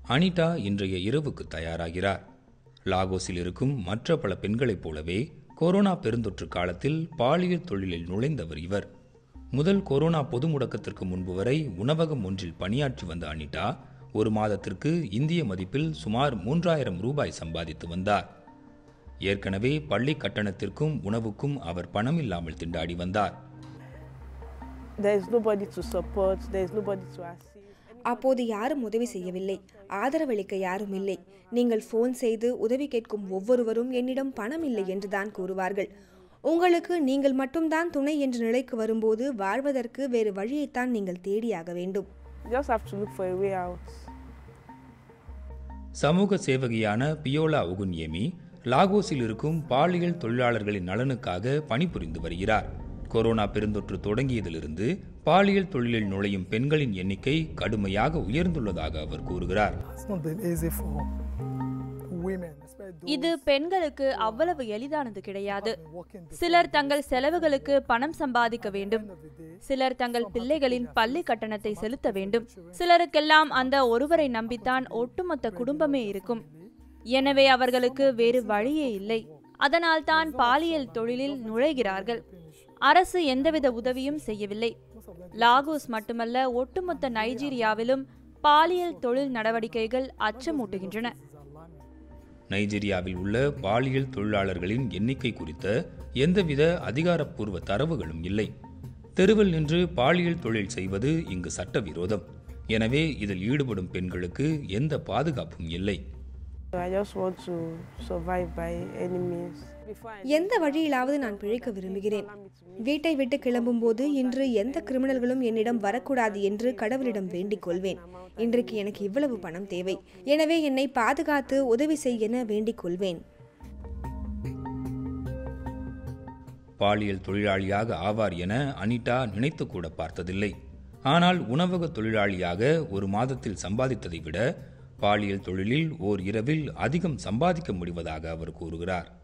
அனிதா இன்றைய இரவுக்கு தயாராகிறார் லாகோஸில் இருக்கும் மற்ற பல பெண்களைப் போலவே கொரோனா பெருந்தொற்று காலத்தில் பாலியல் தொழிலில் நுழைந்தவர் இவர் முதல் கொரோனா பொது முடக்கத்திற்கு முன்பு வரை உணவகம் ஒன்றில் பணியாற்றி வந்த அனிதா ஒரு மாதத்திற்கு இந்திய மதிப்பில் சுமார் மூன்றாயிரம் ரூபாய் சம்பாதித்து வந்தார் ஏற்கனவே பள்ளி கட்டணத்திற்கும் உணவுக்கும் அவர் பணம் இல்லாமல் திண்டாடி வந்தார் There is nobody to support, there is nobody to assist. அப்போது யாரும் உதவி செய்யவில்லை ஆதரவளிக்க யாரும் இல்லை நீங்கள் ஃபோன் செய்து உதவி கேட்கும் ஒவ்வொருவரும் என்னிடம் பணம் இல்லை என்றுதான் கூறுவார்கள் உங்களுக்கு நீங்கள் மட்டும்தான் துணை என்ற நிலைக்கு வரும்போது வாழ்வதற்கு வேறு வழியைத்தான் நீங்கள் தேடியாக வேண்டும் You just have to look for a way out. சமூக சேவகியான பியோலா உகுன்யேமி லாகோஸில் இருக்கும் பாலியல் தொழிலாளர்களின் நலனுக்காக பணிபுரிந்து வருகிறார் கொரோனா பெருந்தொற்று தொடங்கியதிலிருந்து பாலியல் தொழிலில் நுழையும் பெண்களின் எண்ணிக்கை கடுமையாக உயர்ந்துள்ளதாக அவர் கூறுகிறார் It's not been easy for women, especially those இது பெண்களுக்கு அவ்வளவு எளிதானது கிடையாது working the சிலர் தங்கள் செலவுகளுக்கு பணம் சம்பாதிக்க வேண்டும் சிலர் தங்கள் பிள்ளைகளின் பள்ளி கட்டணத்தை செலுத்த வேண்டும் சிலருக்கெல்லாம் அந்த ஒருவரை நம்பித்தான் ஒட்டுமொத்த குடும்பமே இருக்கும் எனவே அவர்களுக்கு வேறு வழியே இல்லை அதனால்தான் பாலியல் தொழிலில் நுழைகிறார்கள் அரசு எந்தவித உதவியும் செய்யவில்லை லாகோஸ் மட்டுமல்ல ஒட்டுமொத்த நைஜீரியாவிலும் பாலியல் தொழில் நடவடிக்கைகள் அச்சமூட்டுகின்றன நைஜீரியாவில் உள்ள பாலியல் தொழிலாளர்களின் எண்ணிக்கை குறித்த எந்தவித அதிகாரப்பூர்வ தரவுகளும் இல்லை தெருவில் நின்று பாலியல் தொழில் செய்வது இங்கு சட்டவிரோதம் எனவே இதில் ஈடுபடும் பெண்களுக்கு எந்த பாதுகாப்பும் இல்லை So I just want to survive by any means. Before I எந்த வழியிலாவது நான் பிழைக்க விரும்புகிறேன் வீட்டை விட்டு கிளம்பும்போது இன்று எந்த கிரிமினல்களும் என்னிடம் வரக்கூடாது என்று கடவுளிடம் வேண்டிக் கொள்வேன் இன்றைக்கு எனக்கு இவ்வளவு பணம் தேவை எனவே என்னை பாதுகாத்து உதவி செய் என வேண்டிக் கொள்வேன் பாலியல் தொழிலாளியாக ஆவார் என அனிதா நினைத்து கூட பார்த்ததில்லை ஆனால் உணவக தொழிலாளியாக ஒரு மாதத்தில் சம்பாதித்ததை விட பாலியல் தொழிலில் ஓர் இரவில் அதிகம் சம்பாதிக்க முடிவதாக அவர் கூறுகிறார்